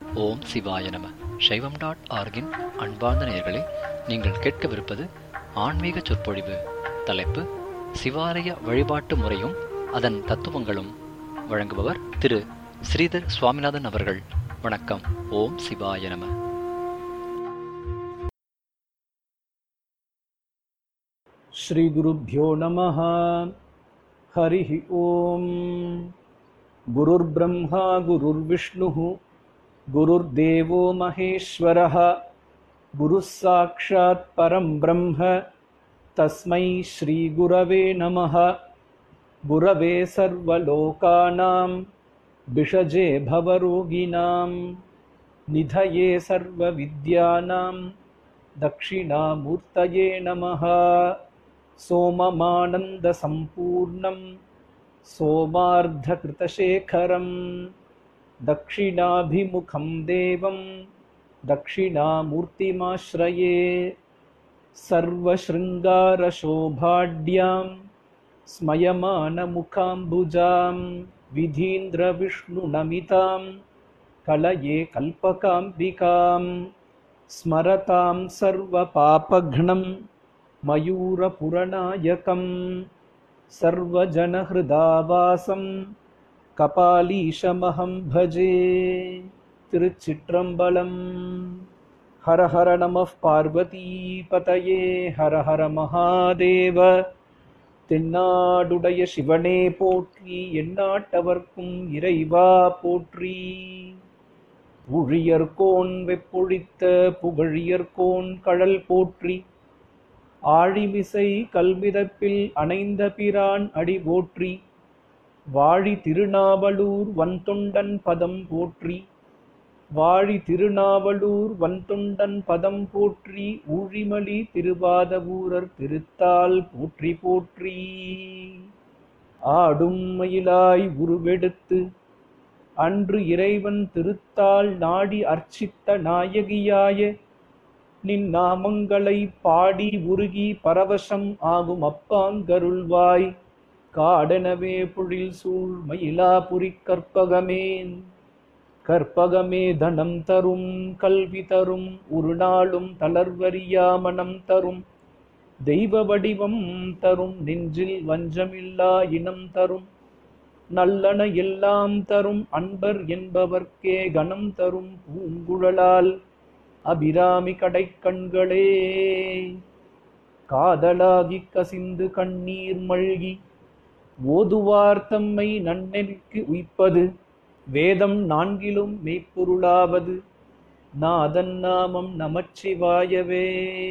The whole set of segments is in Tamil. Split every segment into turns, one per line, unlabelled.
ஓம் சிவாய நம சைவம் டாட் ஆர்கின் அன்பார்ந்த நேயர்களே நீங்கள் கேட்கவிருப்பது ஆன்மீக சொற்பொழிவு தலைப்பு சிவாலய வழிபாட்டு முறையும் அதன் தத்துவங்களும் வழங்குபவர் திரு ஸ்ரீதர் சுவாமிநாதன் அவர்கள் வணக்கம் ஓம் சிவாய நம
श्रीगुरुभ्यो नमः हरिः ॐ गुरुर्ब्रह्मा गुरुर्विष्णुः गुरुर्देवो महेश्वरः गुरुः साक्षात् परं ब्रह्म तस्मै श्रीगुरवे नमः गुरवे सर्वलोकानां विषजे भवरोगिणां निधये सर्वविद्यानां दक्षिणामूर्तये नमः सोममानन्दसम्पूर्णं सोमार्धकृतशेखरं दक्षिणाभिमुखं देवं दक्षिणामूर्तिमाश्रये सर्वशृङ्गारशोभाढ्यां स्मयमानमुखाम्बुजां विधीन्द्रविष्णुनमितां कलये कल्पकाम्बिकाम् स्मरतां सर्वपापघ्नं मयूरपुरनायकं सर्वजनहृदावासं कपालीशमहं भजे திருச்சிற்றம்பலம் ஹர ஹர நம பார்வதீபதயே ஹர ஹர மகாதேவ தென்னாடுடைய சிவனே போற்றி எந்நாட்டவர்க்கும் இறைவா போற்றி புழியர்கோன் வெப்பொழித்த புகழியர்கோன் கழல் போற்றி ஆழிமிசை கல்மிதப்பில் அணைந்த பிரான் அடி போற்றி வாழி திருநாவலூர் வன்தொண்டன் பதம் போற்றி வாழி திருநாவலூர் வன்தொண்டன் பதம் போற்றி ஊழிமலி திருவாதவூரர் திருத்தால் போற்றி போற்றி ஆடும் மயிலாய் உருவெடுத்து அன்று இறைவன் திருத்தாள் நாடி அர்ச்சித்த நாயகியாய நின் நாமங்களை பாடி உருகி பரவசம் ஆகும் அப்பாங்கருள்வாய் காடனவே பொழில் சூழ் மயிலாபுரி கற்பகமேன் கற்பகமே தனம் தரும் கல்வி தரும் ஒரு நாளும் தளர்வரியா மனம் தரும் தெய்வ வடிவம் தரும் நெஞ்சில் வஞ்சமில்லா இனம் தரும் நல்லன எல்லாம் தரும் அன்பர் என்பவர்க்கே கணம் தரும் பூங்குழலால் அபிராமி கடைக்கண்களே காதலாகிக் கசிந்து கண்ணீர் மழ்கி ஓதுவார் தம்மை நன்னெருக்கு உய்ப்பது வேதம் நான்கிலும் மெய்ப்பொருளாவது நாதன் நாமம் நமச்சிவாயவே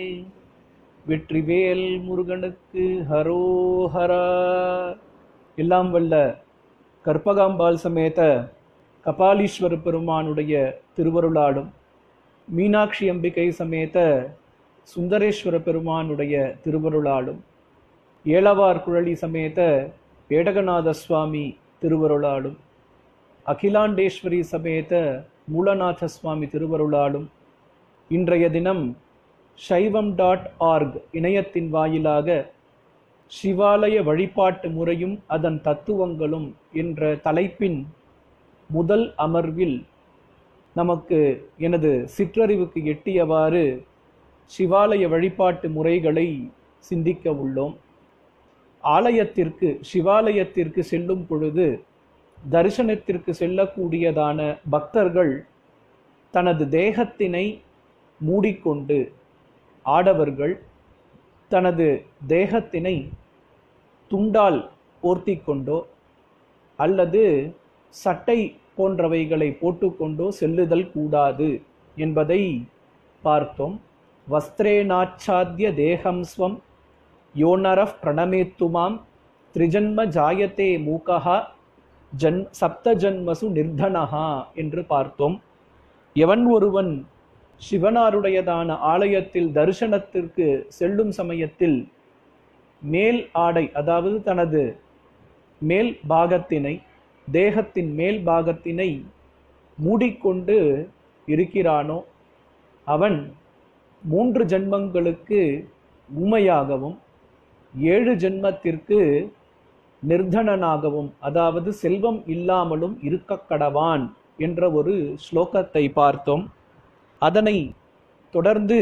வெற்றிவேல் முருகனுக்கு ஹரோஹரா எல்லாம் வல்ல கற்பகாம்பாள் சமேத கபாலீஸ்வர பெருமானுடைய திருவருளாலும் மீனாட்சி அம்பிகை சமேத சுந்தரேஸ்வர பெருமானுடைய திருவருளாலும் ஏலவார் குழலி சமேத பேடகநாத சுவாமி திருவருளாலும் அகிலாண்டேஸ்வரி சமேத மூலநாத சுவாமி திருவருளாலும் இன்றைய தினம் சைவம் டாட் ஆர்க் இணையத்தின் வாயிலாக சிவாலய வழிபாட்டு முறையும் அதன் தத்துவங்களும் என்ற தலைப்பின் முதல் அமர்வில் நமக்கு எனது சிற்றறிவுக்கு எட்டியவாறு சிவாலய வழிபாட்டு முறைகளை சிந்திக்க உள்ளோம் ஆலயத்திற்கு சிவாலயத்திற்கு செல்லும் பொழுது தரிசனத்திற்கு செல்லக்கூடியதான பக்தர்கள் தனது தேகத்தினை மூடிக்கொண்டு ஆடவர்கள் தனது தேகத்தினை துண்டால் போர்த்தி கொண்டோ அல்லது சட்டை போன்றவைகளை போட்டுக்கொண்டோ செல்லுதல் கூடாது என்பதை பார்த்தோம் வஸ்திரேனாச்சாத்திய தேகம் ஸ்வம் யோனரஃப் பிரணமேத்துமாம் திரிஜன்ம ஜாயத்தே மூகா ஜன் சப்த ஜன்மசு நிர்தனஹா என்று பார்த்தோம் எவன் ஒருவன் சிவனாருடையதான ஆலயத்தில் தரிசனத்திற்கு செல்லும் சமயத்தில் மேல் ஆடை அதாவது தனது மேல் பாகத்தினை தேகத்தின் மேல் பாகத்தினை மூடிக்கொண்டு இருக்கிறானோ அவன் மூன்று ஜென்மங்களுக்கு உமையாகவும் ஏழு ஜென்மத்திற்கு நிர்தனனாகவும் அதாவது செல்வம் இல்லாமலும் இருக்கக் கடவான் என்ற ஒரு ஸ்லோகத்தை பார்த்தோம் அதனை தொடர்ந்து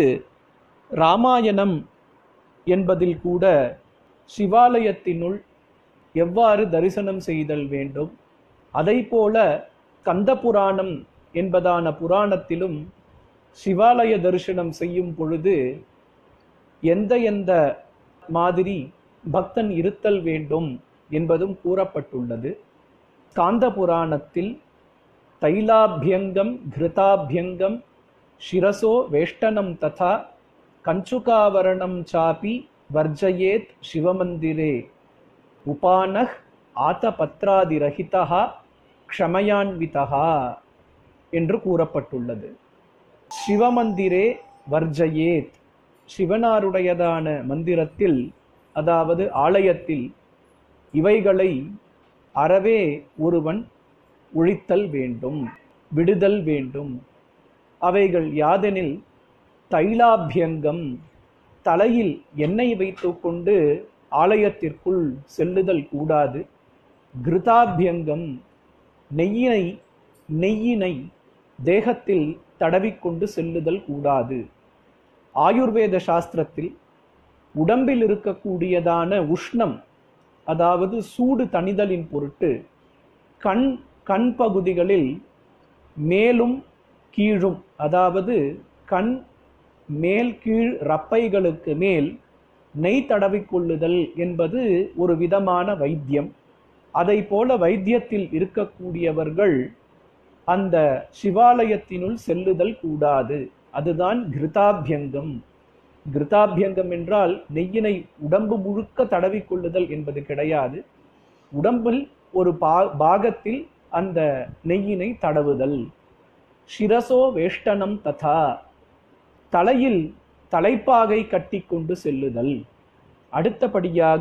ராமாயணம் என்பதில் கூட சிவாலயத்தினுள் எவ்வாறு தரிசனம் செய்தல் வேண்டும் அதைப்போல கந்த புராணம் என்பதான புராணத்திலும் சிவாலய தரிசனம் செய்யும் பொழுது எந்த எந்த மாதிரி பக்தன் இருத்தல் வேண்டும் என்பதும் கூறப்பட்டுள்ளது காந்த புராணத்தில் தைலாபியங்கம் கிருதாபியங்கம் சிரசோ வேஷ்டனம் ததா கஞ்சுகாவரணம் சாபி வர்ஜயேத் சிவமந்திரே உபானஹ் ஆத்தபத்ராதிரகிதா க்ஷமயான்விதா என்று கூறப்பட்டுள்ளது சிவமந்திரே வர்ஜயேத் சிவனாருடையதான மந்திரத்தில் அதாவது ஆலயத்தில் இவைகளை அறவே ஒருவன் ஒழித்தல் வேண்டும் விடுதல் வேண்டும் அவைகள் யாதெனில் தைலாபியங்கம் தலையில் எண்ணெய் வைத்துக்கொண்டு ஆலயத்திற்குள் செல்லுதல் கூடாது கிருதாபியங்கம் நெய்யினை நெய்யினை தேகத்தில் தடவிக்கொண்டு செல்லுதல் கூடாது ஆயுர்வேத சாஸ்திரத்தில் உடம்பில் இருக்கக்கூடியதான உஷ்ணம் அதாவது சூடு தணிதலின் பொருட்டு கண் கண் பகுதிகளில் மேலும் கீழும் அதாவது கண் மேல் கீழ் ரப்பைகளுக்கு மேல் நெய் தடவிக்கொள்ளுதல் என்பது ஒரு விதமான வைத்தியம் அதை போல வைத்தியத்தில் இருக்கக்கூடியவர்கள் அந்த சிவாலயத்தினுள் செல்லுதல் கூடாது அதுதான் கிருதாபியங்கம் கிருதாபியங்கம் என்றால் நெய்யினை உடம்பு முழுக்க தடவிக்கொள்ளுதல் என்பது கிடையாது உடம்பில் ஒரு பா பாகத்தில் அந்த நெய்யினை தடவுதல் சிரசோ வேஷ்டனம் ததா தலையில் தலைப்பாகை கட்டிக்கொண்டு செல்லுதல் அடுத்தபடியாக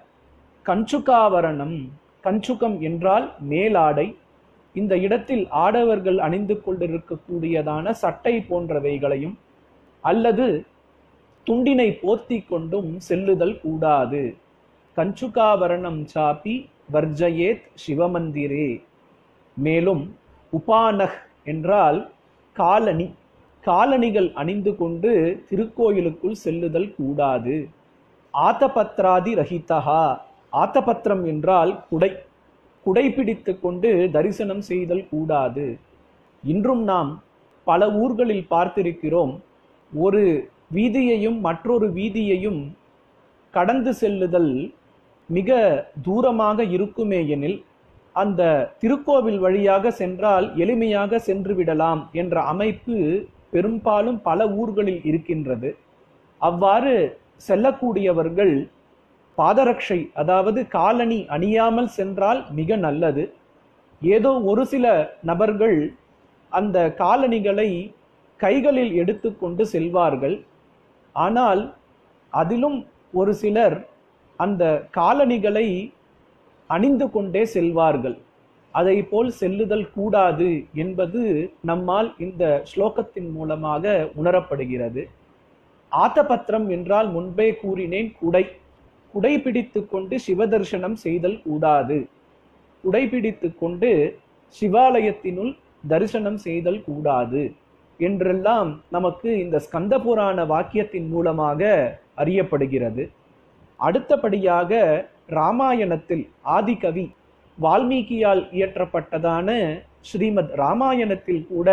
கஞ்சுகாவரணம் கஞ்சுகம் என்றால் மேலாடை இந்த இடத்தில் ஆடவர்கள் அணிந்து கொண்டிருக்கக்கூடியதான சட்டை போன்றவைகளையும் அல்லது துண்டினை போர்த்தி கொண்டும் செல்லுதல் கூடாது கஞ்சுகாவரணம் சாப்பி வர்ஜயேத் சிவமந்திரே மேலும் உபானஹ் என்றால் காலணி காலணிகள் அணிந்து கொண்டு திருக்கோயிலுக்குள் செல்லுதல் கூடாது ஆத்தபத்ராதி ரஹிதா ஆத்தபத்திரம் என்றால் குடை குடை பிடித்து கொண்டு தரிசனம் செய்தல் கூடாது இன்றும் நாம் பல ஊர்களில் பார்த்திருக்கிறோம் ஒரு வீதியையும் மற்றொரு வீதியையும் கடந்து செல்லுதல் மிக தூரமாக இருக்குமே எனில் அந்த திருக்கோவில் வழியாக சென்றால் எளிமையாக சென்று விடலாம் என்ற அமைப்பு பெரும்பாலும் பல ஊர்களில் இருக்கின்றது அவ்வாறு செல்லக்கூடியவர்கள் பாதரட்சை அதாவது காலணி அணியாமல் சென்றால் மிக நல்லது ஏதோ ஒரு சில நபர்கள் அந்த காலணிகளை கைகளில் எடுத்துக்கொண்டு செல்வார்கள் ஆனால் அதிலும் ஒரு சிலர் அந்த காலணிகளை அணிந்து கொண்டே செல்வார்கள் அதை போல் செல்லுதல் கூடாது என்பது நம்மால் இந்த ஸ்லோகத்தின் மூலமாக உணரப்படுகிறது ஆத்தபத்திரம் என்றால் முன்பே கூறினேன் குடை குடை பிடித்து கொண்டு சிவதர்சனம் செய்தல் கூடாது குடை பிடித்து கொண்டு சிவாலயத்தினுள் தரிசனம் செய்தல் கூடாது என்றெல்லாம் நமக்கு இந்த ஸ்கந்த புராண வாக்கியத்தின் மூலமாக அறியப்படுகிறது அடுத்தபடியாக ராமாயணத்தில் ஆதிகவி வால்மீகியால் இயற்றப்பட்டதான ஸ்ரீமத் ராமாயணத்தில் கூட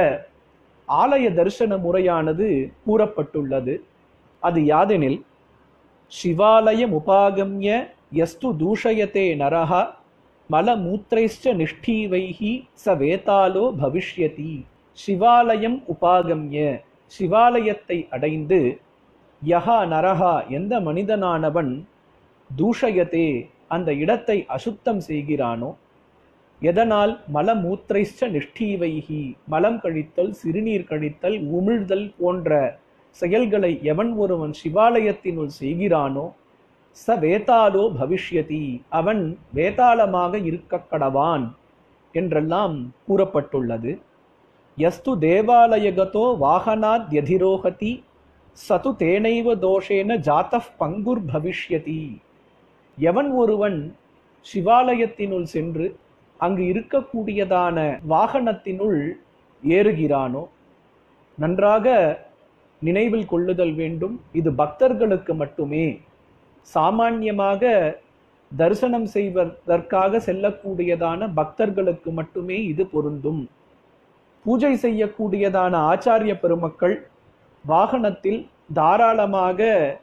ஆலய தரிசன முறையானது கூறப்பட்டுள்ளது அது யாதெனில் சிவாலயம் உபாகம்ய யஸ்து தூஷயத்தே நரஹா மலமூத்திரைஷ்ட நிஷ்டீவைஹி ச வேதாலோ பவிஷ்யதி சிவாலயம் உபாகம்ய சிவாலயத்தை அடைந்து யஹா நரஹா எந்த மனிதனானவன் தூஷயத்தே அந்த இடத்தை அசுத்தம் செய்கிறானோ எதனால் மலமூத்திரைஷ்ட நிஷ்டீவைகி மலம் கழித்தல் சிறுநீர் கழித்தல் உமிழ்தல் போன்ற செயல்களை எவன் ஒருவன் சிவாலயத்தினுள் செய்கிறானோ ச வேதாலோ பவிஷ்யதி அவன் வேதாளமாக இருக்க கடவான் என்றெல்லாம் கூறப்பட்டுள்ளது யஸ்து தேவாலயகதோ வாகனாத் யதிரோகதி சது தேனைவ தோஷேன ஜாத்தப் பங்குர் பவிஷ்யதி எவன் ஒருவன் சிவாலயத்தினுள் சென்று அங்கு இருக்கக்கூடியதான வாகனத்தினுள் ஏறுகிறானோ நன்றாக நினைவில் கொள்ளுதல் வேண்டும் இது பக்தர்களுக்கு மட்டுமே சாமான்யமாக தரிசனம் செய்வதற்காக செல்லக்கூடியதான பக்தர்களுக்கு மட்டுமே இது பொருந்தும் பூஜை செய்யக்கூடியதான ஆச்சாரிய பெருமக்கள் வாகனத்தில் தாராளமாக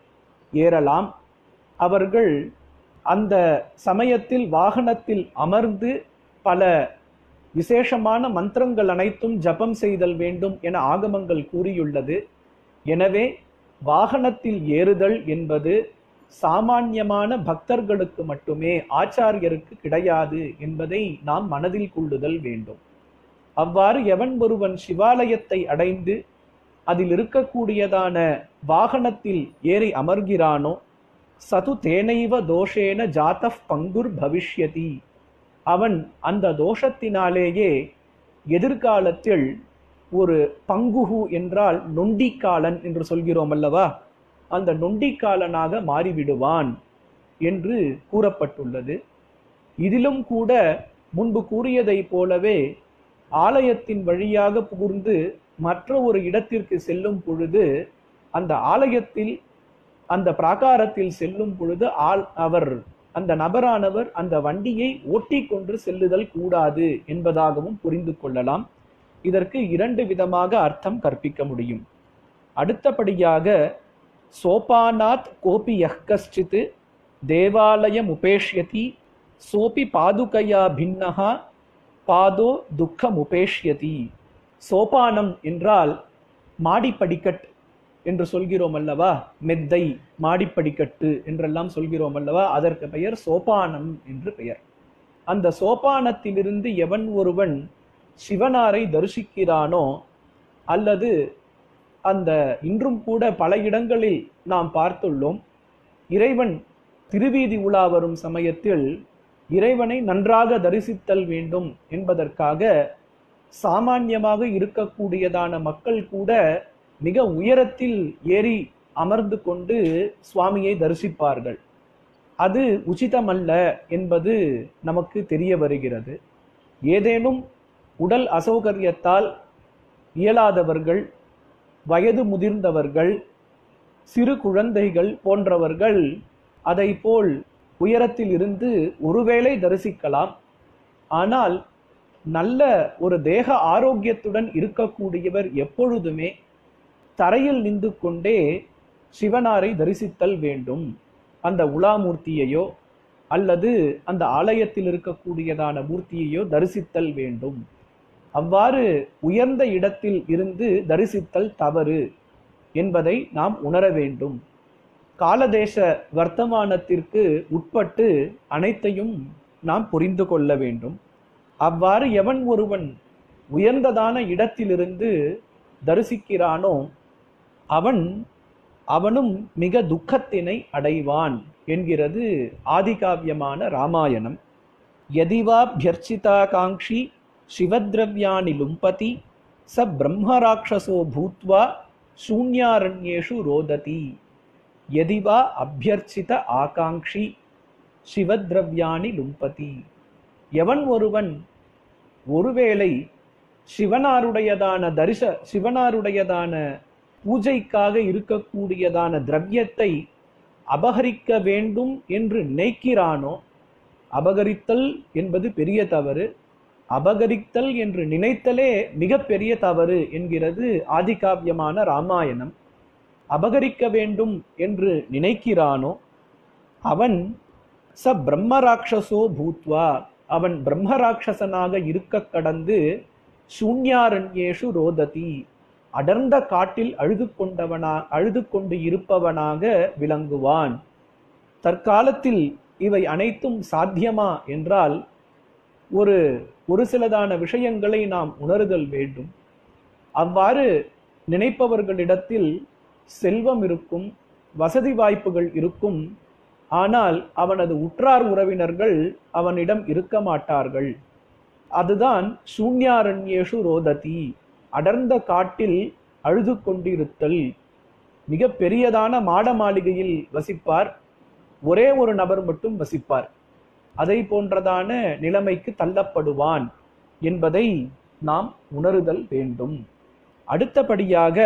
ஏறலாம் அவர்கள் அந்த சமயத்தில் வாகனத்தில் அமர்ந்து பல விசேஷமான மந்திரங்கள் அனைத்தும் ஜபம் செய்தல் வேண்டும் என ஆகமங்கள் கூறியுள்ளது எனவே வாகனத்தில் ஏறுதல் என்பது சாமான்யமான பக்தர்களுக்கு மட்டுமே ஆச்சாரியருக்கு கிடையாது என்பதை நாம் மனதில் கொள்ளுதல் வேண்டும் அவ்வாறு எவன் ஒருவன் சிவாலயத்தை அடைந்து அதில் இருக்கக்கூடியதான வாகனத்தில் ஏறி அமர்கிறானோ சது தேனைவ தோஷேன ஜாத்தப் பங்குர் பவிஷ்யதி அவன் அந்த தோஷத்தினாலேயே எதிர்காலத்தில் ஒரு பங்குகு என்றால் நொண்டிக்காலன் என்று சொல்கிறோம் அல்லவா அந்த நொண்டிக்காலனாக மாறிவிடுவான் என்று கூறப்பட்டுள்ளது இதிலும் கூட முன்பு கூறியதைப் போலவே ஆலயத்தின் வழியாக புகுந்து மற்ற ஒரு இடத்திற்கு செல்லும் பொழுது அந்த ஆலயத்தில் அந்த பிராகாரத்தில் செல்லும் பொழுது ஆள் அவர் அந்த நபரானவர் அந்த வண்டியை ஓட்டிக்கொண்டு செல்லுதல் கூடாது என்பதாகவும் புரிந்து கொள்ளலாம் இதற்கு இரண்டு விதமாக அர்த்தம் கற்பிக்க முடியும் அடுத்தபடியாக சோபானாத் கோபி யஹ் கஷ்டித் தேவாலயம் உபேஷ்யதி சோபி பாதுகையா பின்னஹா பாதோ துக்கம் உபேஷ்யதி சோபானம் என்றால் மாடிப்படிக்கட் என்று சொல்கிறோம் அல்லவா மெத்தை மாடிப்படிக்கட்டு என்றெல்லாம் சொல்கிறோம் அல்லவா அதற்கு பெயர் சோபானம் என்று பெயர் அந்த சோபானத்திலிருந்து எவன் ஒருவன் சிவனாரை தரிசிக்கிறானோ அல்லது அந்த இன்றும் கூட பல இடங்களில் நாம் பார்த்துள்ளோம் இறைவன் திருவீதி உலா வரும் சமயத்தில் இறைவனை நன்றாக தரிசித்தல் வேண்டும் என்பதற்காக சாமான்யமாக இருக்கக்கூடியதான மக்கள் கூட மிக உயரத்தில் ஏறி அமர்ந்து கொண்டு சுவாமியை தரிசிப்பார்கள் அது உச்சிதமல்ல என்பது நமக்கு தெரிய வருகிறது ஏதேனும் உடல் அசௌகரியத்தால் இயலாதவர்கள் வயது முதிர்ந்தவர்கள் சிறு குழந்தைகள் போன்றவர்கள் அதை போல் உயரத்தில் இருந்து ஒருவேளை தரிசிக்கலாம் ஆனால் நல்ல ஒரு தேக ஆரோக்கியத்துடன் இருக்கக்கூடியவர் எப்பொழுதுமே தரையில் நின்று கொண்டே சிவனாரை தரிசித்தல் வேண்டும் அந்த உலாமூர்த்தியையோ அல்லது அந்த ஆலயத்தில் இருக்கக்கூடியதான மூர்த்தியையோ தரிசித்தல் வேண்டும் அவ்வாறு உயர்ந்த இடத்தில் இருந்து தரிசித்தல் தவறு என்பதை நாம் உணர வேண்டும் காலதேச வர்த்தமானத்திற்கு உட்பட்டு அனைத்தையும் நாம் புரிந்து கொள்ள வேண்டும் அவ்வாறு எவன் ஒருவன் உயர்ந்ததான இடத்திலிருந்து தரிசிக்கிறானோ அவன் அவனும் மிக துக்கத்தினை அடைவான் என்கிறது ஆதிகாவியமான ராமாயணம் யதிவாபியர்ச்சிதாகாங்ஷி சிவத்ரவ்யாணி லும்பதி ச பிரம்மராட்சசோ பூத்வா சூன்யாரண்யேஷு ரோததி யதிவா அபியர்ச்சித ஆகாங்ஷி சிவத்ரவ்யாணி லும்பதி எவன் ஒருவன் ஒருவேளை சிவனாருடையதான தரிச சிவனாருடையதான பூஜைக்காக இருக்கக்கூடியதான திரவியத்தை அபகரிக்க வேண்டும் என்று நினைக்கிறானோ அபகரித்தல் என்பது பெரிய தவறு அபகரித்தல் என்று நினைத்தலே மிகப்பெரிய தவறு என்கிறது ஆதிகாவியமான ராமாயணம் அபகரிக்க வேண்டும் என்று நினைக்கிறானோ அவன் ச பிரம்மராட்சசோ பூத்வா அவன் பிரம்மராட்சசனாக இருக்க கடந்து சூன்யாரண்யேஷு ரோததி அடர்ந்த காட்டில் அழுது கொண்டவனா அழுது கொண்டு இருப்பவனாக விளங்குவான் தற்காலத்தில் இவை அனைத்தும் சாத்தியமா என்றால் ஒரு ஒரு சிலதான விஷயங்களை நாம் உணருதல் வேண்டும் அவ்வாறு நினைப்பவர்களிடத்தில் செல்வம் இருக்கும் வசதி வாய்ப்புகள் இருக்கும் ஆனால் அவனது உற்றார் உறவினர்கள் அவனிடம் இருக்க மாட்டார்கள் அதுதான் சூன்யாரண்யேஷு ரோததி அடர்ந்த காட்டில் அழுது கொண்டிருத்தல் மிக பெரியதான மாட மாளிகையில் வசிப்பார் ஒரே ஒரு நபர் மட்டும் வசிப்பார் அதை போன்றதான நிலைமைக்கு தள்ளப்படுவான் என்பதை நாம் உணருதல் வேண்டும் அடுத்தபடியாக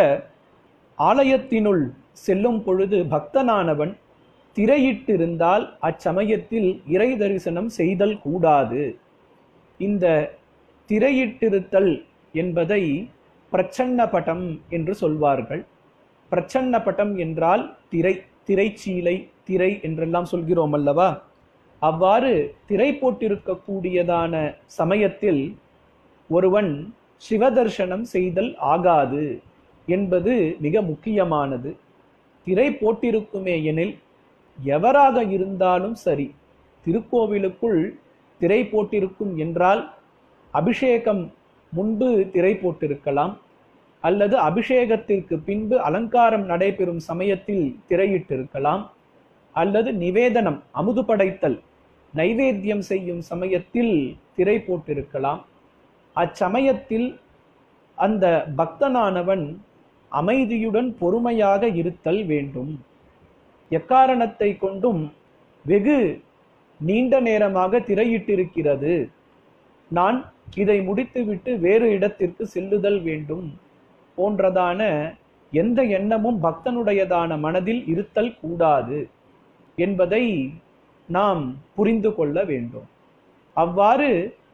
ஆலயத்தினுள் செல்லும் பொழுது பக்தனானவன் திரையிட்டிருந்தால் அச்சமயத்தில் இறை தரிசனம் செய்தல் கூடாது இந்த திரையிட்டிருத்தல் என்பதை பிரச்சன்னபட்டம் என்று சொல்வார்கள் பிரச்சன்னபட்டம் என்றால் திரை திரைச்சீலை திரை என்றெல்லாம் சொல்கிறோம் அல்லவா அவ்வாறு திரை போட்டிருக்கக்கூடியதான சமயத்தில் ஒருவன் சிவதர்சனம் செய்தல் ஆகாது என்பது மிக முக்கியமானது திரை போட்டிருக்குமே எனில் எவராக இருந்தாலும் சரி திருக்கோவிலுக்குள் திரை போட்டிருக்கும் என்றால் அபிஷேகம் முன்பு திரை போட்டிருக்கலாம் அல்லது அபிஷேகத்திற்கு பின்பு அலங்காரம் நடைபெறும் சமயத்தில் திரையிட்டிருக்கலாம் அல்லது நிவேதனம் அமுது படைத்தல் நைவேத்தியம் செய்யும் சமயத்தில் திரை போட்டிருக்கலாம் அச்சமயத்தில் அந்த பக்தனானவன் அமைதியுடன் பொறுமையாக இருத்தல் வேண்டும் எக்காரணத்தை கொண்டும் வெகு நீண்ட நேரமாக திரையிட்டிருக்கிறது நான் இதை முடித்துவிட்டு வேறு இடத்திற்கு செல்லுதல் வேண்டும் போன்றதான எந்த எண்ணமும் பக்தனுடையதான மனதில் இருத்தல் கூடாது என்பதை நாம் புரிந்து கொள்ள வேண்டும் அவ்வாறு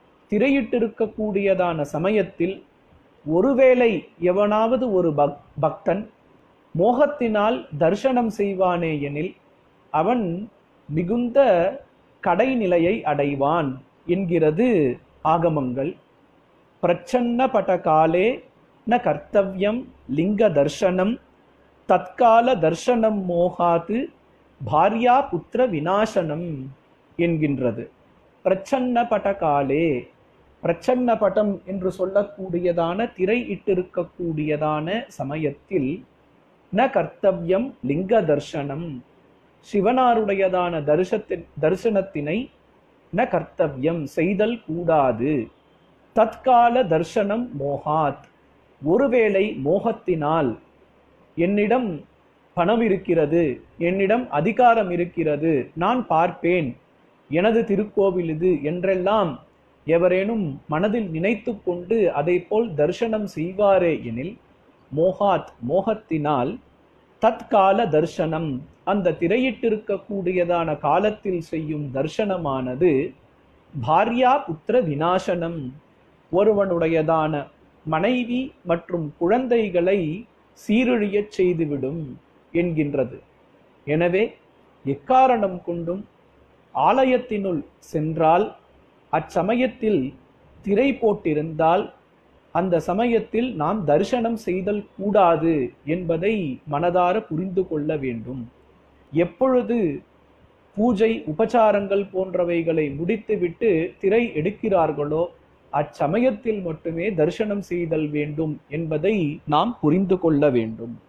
திரையிட்டிருக்கக்கூடியதான சமயத்தில் ஒருவேளை எவனாவது ஒரு பக் பக்தன் மோகத்தினால் தர்சனம் செய்வானே எனில் அவன் மிகுந்த கடைநிலையை அடைவான் என்கிறது ஆகமங்கள் பிரச்சன்ன படகாலே ந கர்த்தவியம் லிங்க தர்சனம் தற்கால தர்சனம் மோகாது பாரியா புத்திர விநாசனம் என்கின்றது பிரச்சன்ன படகாலே பிரச்சன்ன பட்டம் என்று சொல்லக்கூடியதான திரை இட்டிருக்கக்கூடியதான சமயத்தில் ந கர்த்தவியம் லிங்க தர்சனம் சிவனாருடையதான தரிசத்தின் தரிசனத்தினை ந கர்த்தவியம் செய்தல் கூடாது தற்கால தர்சனம் மோகாத் ஒருவேளை மோகத்தினால் என்னிடம் பணம் இருக்கிறது என்னிடம் அதிகாரம் இருக்கிறது நான் பார்ப்பேன் எனது திருக்கோவில் இது என்றெல்லாம் எவரேனும் மனதில் நினைத்து கொண்டு அதை போல் தர்சனம் செய்வாரே எனில் மோகாத் மோகத்தினால் தற்கால தர்சனம் அந்த திரையிட்டிருக்கக்கூடியதான காலத்தில் செய்யும் தர்சனமானது பாரியா புத்திர விநாசனம் ஒருவனுடையதான மனைவி மற்றும் குழந்தைகளை சீரழியச் செய்துவிடும் என்கின்றது எனவே எக்காரணம் கொண்டும் ஆலயத்தினுள் சென்றால் அச்சமயத்தில் திரை போட்டிருந்தால் அந்த சமயத்தில் நாம் தரிசனம் செய்தல் கூடாது என்பதை மனதார புரிந்து கொள்ள வேண்டும் எப்பொழுது பூஜை உபச்சாரங்கள் போன்றவைகளை முடித்துவிட்டு திரை எடுக்கிறார்களோ அச்சமயத்தில் மட்டுமே தரிசனம் செய்தல் வேண்டும் என்பதை நாம் புரிந்து கொள்ள வேண்டும்